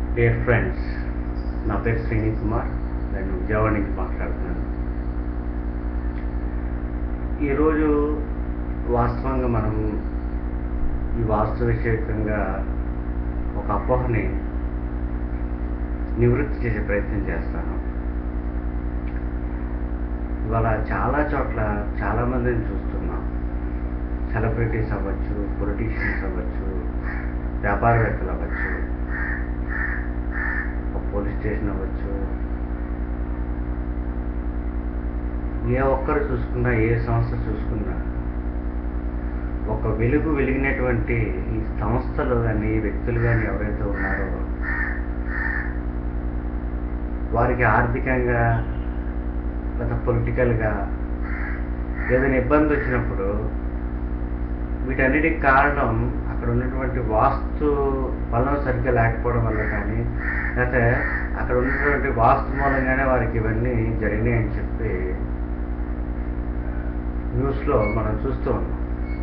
dear friends నా పేరు శ్రీని కుమార్ నేను విజయవాడ నుంచి మాట్లాడుతున్నాను ఈరోజు వాస్తవంగా మనం ఈ వాస్తు విషయకంగా ఒక అపోహని నివృత్తి చేసే ప్రయత్నం చేస్తాను ఇవాళ చాలా చోట్ల చాలామందిని చూస్తున్నాం సెలబ్రిటీస్ అవ్వచ్చు పొలిటీషియన్స్ అవ్వచ్చు వ్యాపారవేత్తలు అవ్వచ్చు ఒక పోలీస్ స్టేషన్ అవ్వచ్చు ఏ ఒక్కరు చూసుకున్నా ఏ సంస్థ చూసుకున్నా ఒక వెలుగు వెలిగినటువంటి ఈ సంస్థలు కానీ వ్యక్తులు కానీ ఎవరైతే ఉన్నారో వారికి ఆర్థికంగా లేదా పొలిటికల్గా ఏదైనా ఇబ్బంది వచ్చినప్పుడు వీటన్నిటికి కారణం అక్కడ ఉన్నటువంటి వాస్తు బలం సరిగ్గా లేకపోవడం వల్ల కానీ లేకపోతే అక్కడ ఉన్నటువంటి వాస్తు మూలంగానే వారికి ఇవన్నీ జరిగినాయి అని చెప్పి న్యూస్లో మనం చూస్తూ ఉన్నాం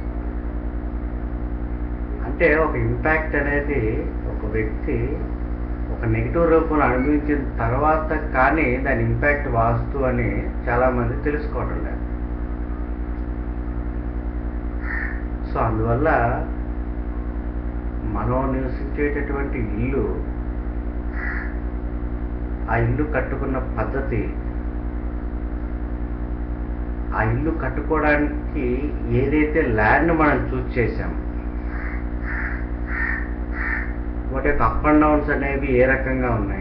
అంటే ఒక ఇంపాక్ట్ అనేది ఒక వ్యక్తి ఒక నెగిటివ్ రూపంలో అనుభవించిన తర్వాత కానీ దాని ఇంపాక్ట్ వాస్తు అని చాలామంది తెలుసుకోవడం లేదు సో అందువల్ల మనం నివసించేటటువంటి ఇల్లు ఆ ఇల్లు కట్టుకున్న పద్ధతి ఆ ఇల్లు కట్టుకోవడానికి ఏదైతే ల్యాండ్ మనం చూస్ చేసాం వాటి యొక్క అప్ అండ్ డౌన్స్ అనేవి ఏ రకంగా ఉన్నాయి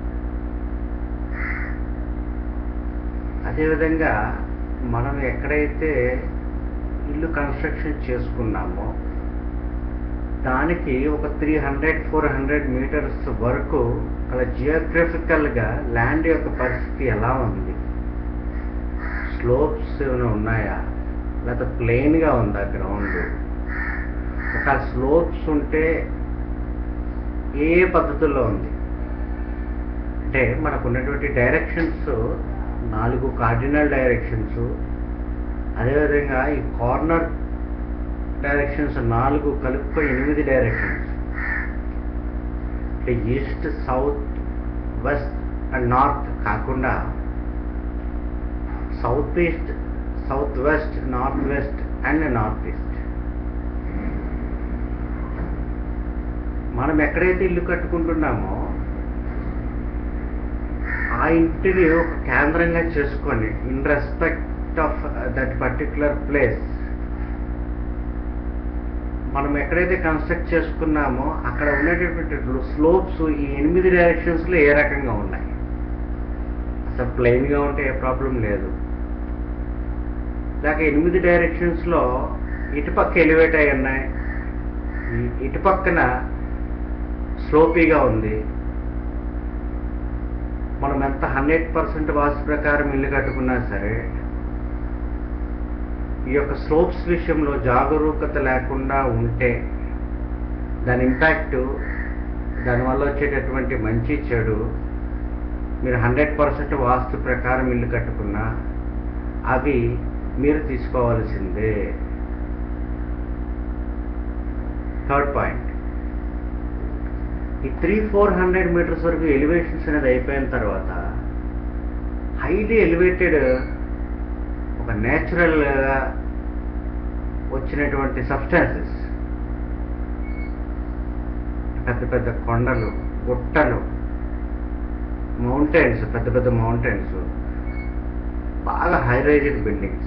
అదేవిధంగా మనం ఎక్కడైతే ఇల్లు కన్స్ట్రక్షన్ చేసుకున్నామో దానికి ఒక three hundred four hundred meters వరకు అలా జియోగ్రఫికల్గా ల్యాండ్ యొక్క పరిస్థితి ఎలా ఉంది స్లోప్స్ ఏమైనా ఉన్నాయా లేకపోతే ప్లెయిన్గా ఉందా గ్రౌండ్ ఒక స్లోప్స్ ఉంటే ఏ ఏ పద్ధతుల్లో ఉంది అంటే మనకు ఉన్నటువంటి డైరెక్షన్స్ నాలుగు కార్డినల్ డైరెక్షన్స్ అదేవిధంగా ఈ కార్నర్ డైరెక్షన్స్ నాలుగు కలుపుకొని ఎనిమిది డైరెక్షన్స్ అంటే east south west and north కాకుండా south east south west north west and north east మనం ఎక్కడైతే ఇల్లు కట్టుకుంటున్నామో ఆ ఇంటిని ఒక కేంద్రంగా చేసుకొని in respect of that particular place మనం ఎక్కడైతే కన్స్ట్రక్ట్ చేసుకున్నామో అక్కడ ఉండేటటువంటి స్లోప్స్ ఈ ఎనిమిది డైరెక్షన్స్లో ఏ రకంగా ఉన్నాయి అసలు ప్లెయిన్గా ఉంటే ఏ ప్రాబ్లం లేదు లేక ఎనిమిది డైరెక్షన్స్లో ఇటుపక్క ఎలివేట్ అయి ఉన్నాయి ఇటు పక్కన స్లోపీగా ఉంది మనం ఎంత హండ్రెడ్ పర్సెంట్ వాస్తు ప్రకారం ఇల్లు కట్టుకున్నా సరే ఈ యొక్క స్లోప్స్ విషయంలో జాగరూకత లేకుండా ఉంటే దాని ఇంపాక్ట్ దానివల్ల వచ్చేటటువంటి మంచి చెడు మీరు హండ్రెడ్ పర్సెంట్ వాస్తు ప్రకారం ఇల్లు కట్టుకున్నా అవి మీరు తీసుకోవాల్సిందే థర్డ్ పాయింట్ ఈ త్రీ ఫోర్ హండ్రెడ్ మీటర్స్ వరకు ఎలివేషన్స్ అనేది అయిపోయిన తర్వాత హైలీ ఎలివేటెడ్ ఒక న్యాచురల్గా వచ్చినటువంటి సబ్స్టాన్సెస్ పెద్ద పెద్ద కొండలు గుట్టలు మౌంటైన్స్ పెద్ద పెద్ద మౌంటైన్స్ బాగా హై రైజెడ్ బిల్డింగ్స్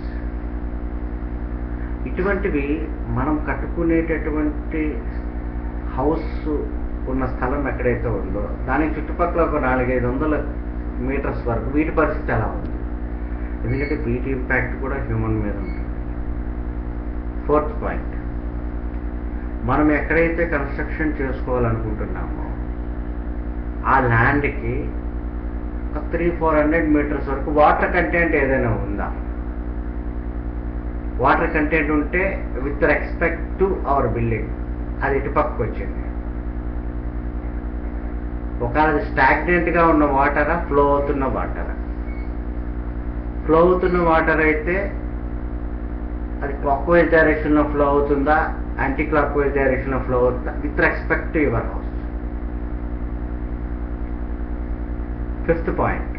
ఇటువంటివి మనం కట్టుకునేటటువంటి హౌస్ ఉన్న స్థలం ఎక్కడైతే ఉందో దానికి చుట్టుపక్కల ఒక నాలుగైదు వందల మీటర్స్ వరకు వీటి పరిస్థితి ఎలా ఉంది ఎందుకంటే వీటి ఇంపాక్ట్ కూడా హ్యూమన్ మీద ఉంటుంది ఫోర్త్ పాయింట్ మనం ఎక్కడైతే కన్స్ట్రక్షన్ చేసుకోవాలనుకుంటున్నామో ఆ ల్యాండ్కి ఒక త్రీ ఫోర్ హండ్రెడ్ మీటర్స్ వరకు వాటర్ కంటెంట్ ఏదైనా ఉందా వాటర్ కంటెంట్ ఉంటే with respect to our building అది ఇటుపక్కకు వచ్చింది ఒకవేళ అది స్టాగ్నెంట్గా ఉన్న వాటరా ఫ్లో అవుతున్న వాటరా ఫ్లో అవుతున్న వాటర్ అయితే అది క్లాక్ వైజ్ డైరెక్షన్లో ఫ్లో అవుతుందా యాంటీ క్లాక్ వైజ్ డైరెక్షన్లో ఫ్లో అవుతుందా with respect to your house fifth point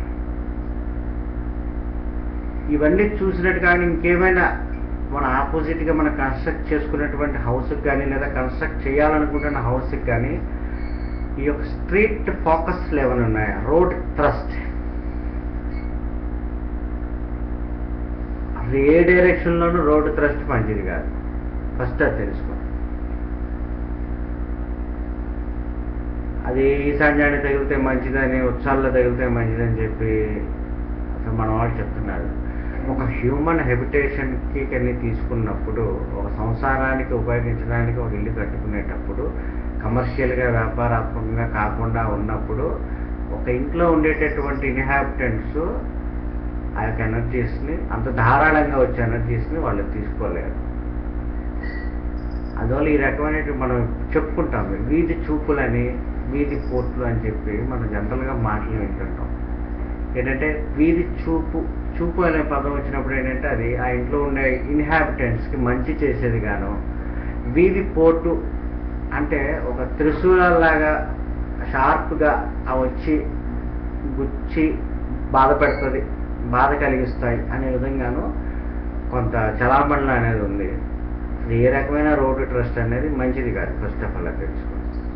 ఇవన్నీ చూసినట్టు కానీ ఇంకేమైనా మన ఆపోజిట్గా మనం కన్స్ట్రక్ట్ చేసుకున్నటువంటి హౌస్కి కానీ లేదా కన్స్ట్రక్ట్ చేయాలనుకుంటున్న హౌస్కి కానీ ఈ యొక్క స్ట్రీట్ ఫోకస్ ఏమైనా ఉన్నాయా రోడ్ థ్రస్ట్ అసలు ఏ డైరెక్షన్లోనూ రోడ్ థ్రస్ట్ మంచిది కాదు ఫస్ట్ అది తెలుసుకో అది ఈశాన్యాన్ని తగిలితే మంచిదని ఉత్సాల్లో తగిలితే మంచిదని చెప్పి అసలు మన వాళ్ళు చెప్తున్నారు ఒక హ్యూమన్ హెబిటేషన్కి కానీ తీసుకున్నప్పుడు ఒక సంసారానికి ఉపయోగించడానికి ఒక ఇల్లు కట్టుకునేటప్పుడు కమర్షియల్గా వ్యాపారాత్మకంగా కాకుండా ఉన్నప్పుడు ఒక ఇంట్లో ఉండేటటువంటి ఇన్హాబిటెంట్స్ ఆ యొక్క ఎనర్జీస్ని అంత ధారాళంగా వచ్చే ఎనర్జీస్ని వాళ్ళు తీసుకోలేరు అందువల్ల ఈ రకమైన మనం చెప్పుకుంటాం వీధి చూపులని వీధి పోర్టులు అని చెప్పి మనం జనరల్గా మాటలు వింటుంటాం ఏంటంటే వీధి చూపు చూపు అనే పదం వచ్చినప్పుడు ఏంటంటే అది ఆ ఇంట్లో ఉండే ఇన్హాబిటెంట్స్కి మంచి చేసేది గాను వీధి పోర్టు అంటే ఒక త్రిశూలాగా షార్ప్గా ఆ వచ్చి గుచ్చి బాధ పెడుతుంది బాధ కలిగిస్తాయి అనే విధంగాను కొంత చలామణి అనేది ఉంది ఏ రకమైన రోడ్డు ట్రస్ట్ అనేది మంచిది కాదు ఫస్ట్ ఆఫ్ ఆల్ తెలుసుకోండి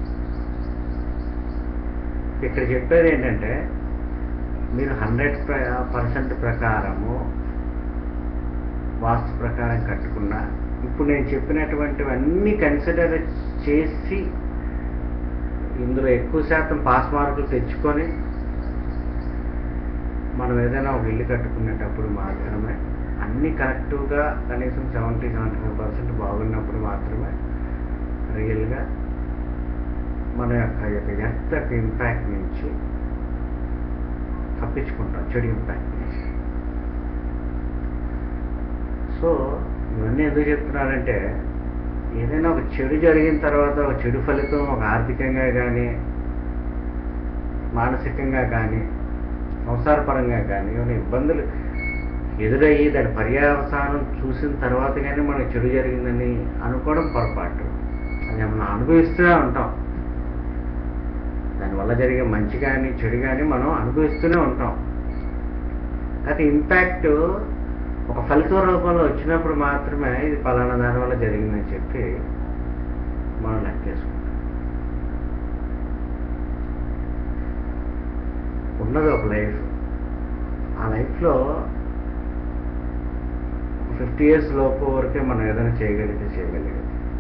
ఇక్కడ చెప్పేది ఏంటంటే మీరు హండ్రెడ్ పర్సెంట్ ప్రకారము వాస్తు ప్రకారం కట్టుకున్న ఇప్పుడు నేను చెప్పినటువంటివన్నీ కన్సిడర్ చేసి ఇందులో ఎక్కువ శాతం పాస్ మార్కులు తెచ్చుకొని మనం ఏదైనా ఒక ఇల్లు కట్టుకునేటప్పుడు మాత్రమే అన్ని కరెక్ట్గా కనీసం సెవెంటీ సెవెంటీ ఫైవ్ పర్సెంట్ బాగున్నప్పుడు మాత్రమే రియల్గా మన యొక్క యొక్క ఎర్త్ యొక్క ఇంపాక్ట్ నుంచి తప్పించుకుంటాం చెడు ఇంపాక్ట్ నుంచి సో ఇవన్నీ ఎందుకు చెప్తున్నారంటే ఏదైనా ఒక చెడు జరిగిన తర్వాత ఒక చెడు ఫలితం ఒక ఆర్థికంగా కానీ మానసికంగా కానీ సంసారపరంగా కానీ ఏమైనా ఇబ్బందులు ఎదురయ్యి దాని పర్యావసానం చూసిన తర్వాత కానీ మనకు చెడు జరిగిందని అనుకోవడం పొరపాటు అది మనం అనుభవిస్తూనే ఉంటాం దానివల్ల జరిగే మంచి కానీ చెడు కానీ మనం అనుభవిస్తూనే ఉంటాం అయితే ఇంపాక్ట్ ఒక ఫలితం రూపంలో వచ్చినప్పుడు మాత్రమే ఇది పలానా దాని వల్ల జరిగిందని చెప్పి మనం లెక్కేసుకుంటాం ఉన్నది ఒక లైఫ్ ఆ లైఫ్లో ఫిఫ్టీ ఇయర్స్ లోపు వరకే మనం ఏదైనా చేయగలిగితే చేయగలిగేది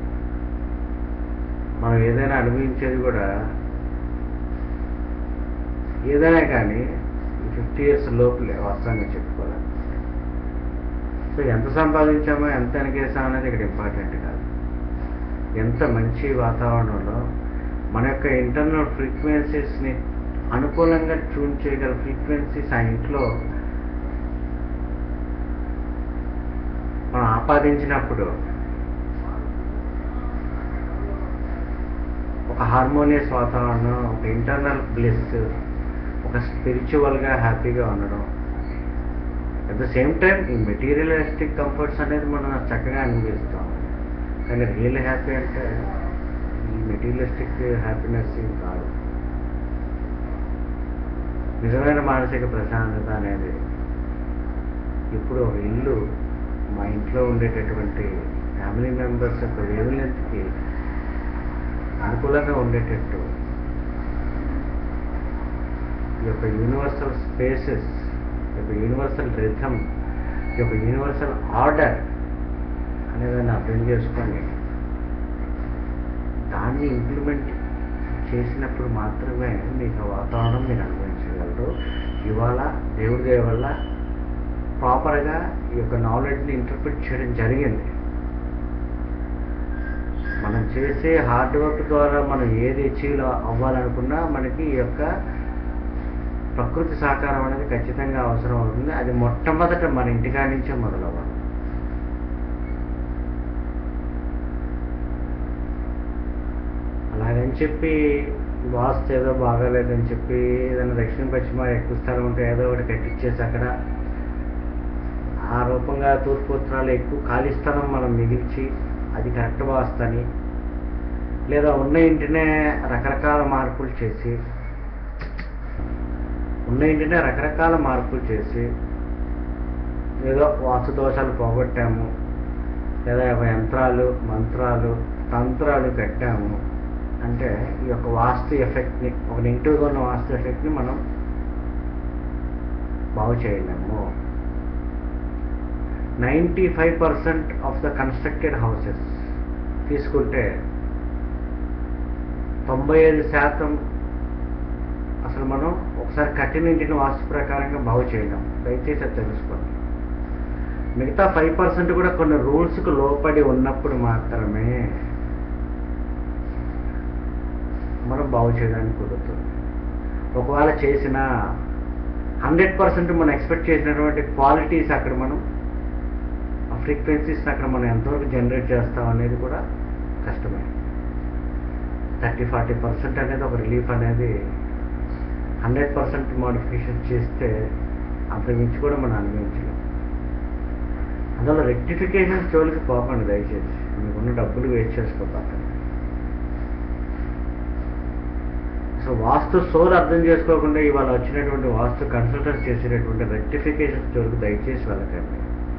మనం ఏదైనా అనుభవించేది కూడా ఏదైనా కానీ ఫిఫ్టీ ఇయర్స్ లోపలే వాస్తవంగా చెప్పుకోవాలి సో ఎంత సంపాదించామో ఎంత వెనకేసామో అనేది ఇక్కడ ఇంపార్టెంట్ కాదు ఎంత మంచి వాతావరణంలో మన యొక్క ఇంటర్నల్ ఫ్రీక్వెన్సీస్ని అనుకూలంగా ట్యూన్ చేయగల ఫ్రీక్వెన్సీస్ ఆ ఇంట్లో మనం ఆపాదించినప్పుడు ఒక హార్మోనియస్ వాతావరణం ఒక ఇంటర్నల్ బ్లెస్ ఒక స్పిరిచువల్గా హ్యాపీగా ఉండడం అట్ ద సేమ్ టైం ఈ మెటీరియలిస్టిక్ కంఫర్ట్స్ అనేది మనం చక్కగా అనిపిస్తాం కానీ రియల్ హ్యాపీ అంటే ఈ మెటీరియలిస్టిక్ హ్యాపీనెస్ కాదు నిజమైన మానసిక ప్రశాంతత అనేది ఇప్పుడు ఒక ఇల్లు మా ఇంట్లో ఉండేటటువంటి ఫ్యామిలీ మెంబర్స్ యొక్క వేవులెంత్కి అనుకూలంగా ఉండేటట్టు ఈ యొక్క యూనివర్సల్ స్పేసెస్ ఈ యొక్క యూనివర్సల్ రిథమ్ ఈ యొక్క యూనివర్సల్ ఆర్డర్ అనేదాన్ని అర్థం చేసుకొని దాన్ని ఇంప్లిమెంట్ చేసినప్పుడు మాత్రమే మీకు ఆ వాతావరణం మీరు అనుభవించగలరు ఇవాళ దేవుడి దయ వల్ల ప్రాపర్గా ఈ యొక్క నాలెడ్జ్ని ఇంటర్ప్రిట్ చేయడం జరిగింది మనం చేసే హార్డ్ వర్క్ ద్వారా మనం ఏది అచీవ్ అవ్వాలనుకున్నా మనకి ఈ యొక్క ప్రకృతి సహకారం అనేది ఖచ్చితంగా అవసరం అవుతుంది అది మొట్టమొదట మన ఇంటికాడి నుంచే మొదలవ్వాలి అలాగని చెప్పి వాస్తు ఏదో బాగాలేదని చెప్పి ఏదైనా దక్షిణ పశ్చిమ ఎక్కువ స్థలం ఉంటే ఏదో ఒకటి కట్టించేసి అక్కడ ఆ రూపంగా తూర్పు ఉత్తరాలు ఎక్కువ ఖాళీ స్థలం మనం మిగిల్చి అది కరెక్ట్ వాస్తని లేదా ఉన్న ఇంటినే రకరకాల మార్పులు చేసి ఉన్న ఇంటినే రకరకాల మార్పులు చేసి ఏదో వాస్తు దోషాలు పోగొట్టాము లేదా ఏవో యంత్రాలు మంత్రాలు తంత్రాలు కట్టాము అంటే ఈ యొక్క వాస్తు ఎఫెక్ట్ని ఒక నెగిటివ్గా ఉన్న వాస్తు ఎఫెక్ట్ని మనం బాగు చేయలేము ninety five percent of the constructed houses తీసుకుంటే తొంభై ఐదు శాతం అసలు మనం ఒకసారి కట్టిన ఇంటిని వాస్తు ప్రకారంగా బాగు చేయలేం దయచేసి అది తెలుసుకోండి మిగతా ఫైవ్ పర్సెంట్ కూడా కొన్ని రూల్స్కు లోపడి ఉన్నప్పుడు మాత్రమే మనం బాగు చేయడానికి కుదురుతుంది ఒకవేళ చేసిన హండ్రెడ్ పర్సెంట్ మనం ఎక్స్పెక్ట్ చేసినటువంటి క్వాలిటీస్ అక్కడ మనం ఆ ఫ్రీక్వెన్సీస్ని అక్కడ మనం ఎంతవరకు జనరేట్ చేస్తాం అనేది కూడా కష్టమే థర్టీ ఫార్టీ పర్సెంట్ అనేది ఒక రిలీఫ్ అనేది హండ్రెడ్ పర్సెంట్ మోడిఫికేషన్ చేస్తే అంతకుమించి కూడా మనం అనుభవించలేం అందులో రెక్టిఫికేషన్ జోలికి పోకండి దయచేసి మీకున్న డబ్బులు వేస్ట్ చేసుకోకండి సో వాస్తు సోల్ అర్థం చేసుకోకుండా ఇవాళ వచ్చినటువంటి వాస్తు కన్సల్టెంట్స్ చేసేటటువంటి రెక్టిఫికేషన్ జోలికి దయచేసి వెళ్ళకండి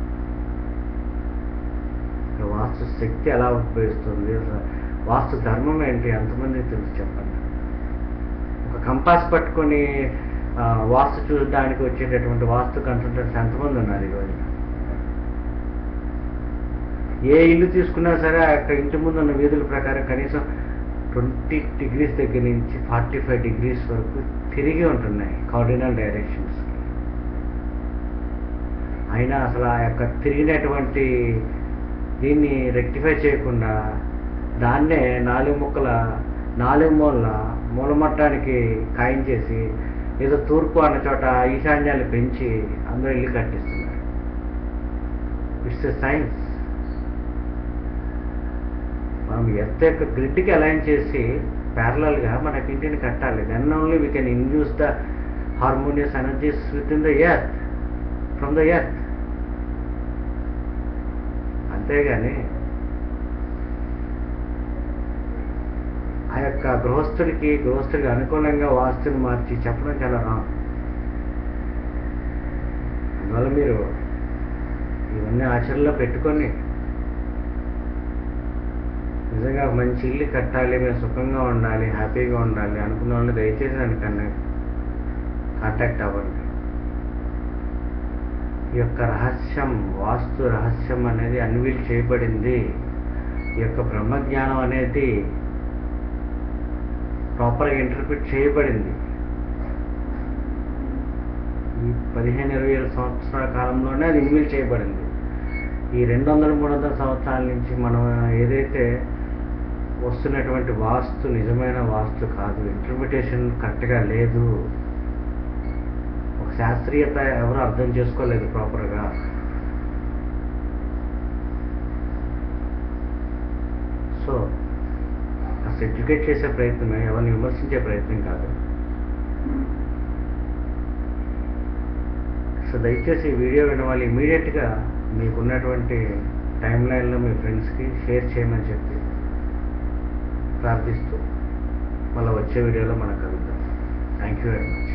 ఇక వాస్తు శక్తి ఎలా ఉపయోగిస్తుంది అసలు వాస్తు ధర్మం ఏంటి ఎంతమంది తెలుసు చెప్పండి ఒక కంపాస్ పట్టుకొని ఆ, వాస్తు చూడడానికి వచ్చేటటువంటి వాస్తు కన్సల్టెంట్స్ ఎంతమంది ఉన్నారు ఈరోజు ఏ ఇల్లు తీసుకున్నా సరే ఆ యొక్క ఇంటి ముందు ఉన్న వీధుల ప్రకారం కనీసం ట్వంటీ డిగ్రీస్ దగ్గర నుంచి ఫార్టీ ఫైవ్ డిగ్రీస్ వరకు తిరిగి ఉంటున్నాయి కార్డినల్ డైరెక్షన్స్ అయినా అసలు ఆ యొక్క తిరిగినటువంటి దీన్ని రెక్టిఫై చేయకుండా దాన్నే నాలుగు ముక్కల నాలుగు మూల మూలమట్టానికి ఖాయం చేసి ఏదో తూర్పు అన్న చోట ఈశాన్యాలు పెంచి అందరూ ఇల్లు కట్టిస్తున్నారు ఇట్స్ ఎ సైన్స్ మనం ఎర్త్ యొక్క గ్రిడ్కి అలైన్ చేసి ప్యారలల్గా మనకి ఇంటిని కట్టాలి then only we can induce the harmonious energies with in the earth from the earth అంతేగాని ఆ యొక్క గృహస్థుడికి గృహస్థుడికి అనుకూలంగా వాస్తుని మార్చి చెప్పడం చాలా రాంగ్ అందువల్ల మీరు ఇవన్నీ ఆచరణలో పెట్టుకొని నిజంగా ఒక మంచి ఇల్లు కట్టాలి మేము సుఖంగా ఉండాలి హ్యాపీగా ఉండాలి అనుకున్న వాళ్ళు దయచేసి నన్ను కన్నా కాంటాక్ట్ అవ్వండి ఈ యొక్క రహస్యం వాస్తు రహస్యం అనేది అన్వీల్ చేయబడింది ఈ యొక్క బ్రహ్మజ్ఞానం అనేది ప్రాపర్గా ఇంటర్ప్రిట్ చేయబడింది ఈ పదిహేను ఇరవై ఏడు సంవత్సరాల కాలంలోనే అది ఇన్వీల్ చేయబడింది ఈ రెండు వందల మూడు వందల సంవత్సరాల నుంచి మనం ఏదైతే వస్తున్నటువంటి వాస్తు నిజమైన వాస్తు కాదు ఇంటర్ప్రిటేషన్ కరెక్ట్గా లేదు ఒక శాస్త్రీయత ఎవరు అర్థం చేసుకోలేదు ప్రాపర్గా సో అసలు ఎడ్యుకేట్ చేసే ప్రయత్నమే ఎవరిని విమర్శించే ప్రయత్నం కాదు సో దయచేసి ఈ వీడియో వినడం వాళ్ళు ఇమీడియట్గా మీకున్నటువంటి టైం లైన్లో మీ ఫ్రెండ్స్కి షేర్ చేయమని చెప్పి ప్రార్థిస్తూ మళ్ళీ వచ్చే వీడియోలో మనం కలుద్దాం థ్యాంక్ యూ వెరీ మచ్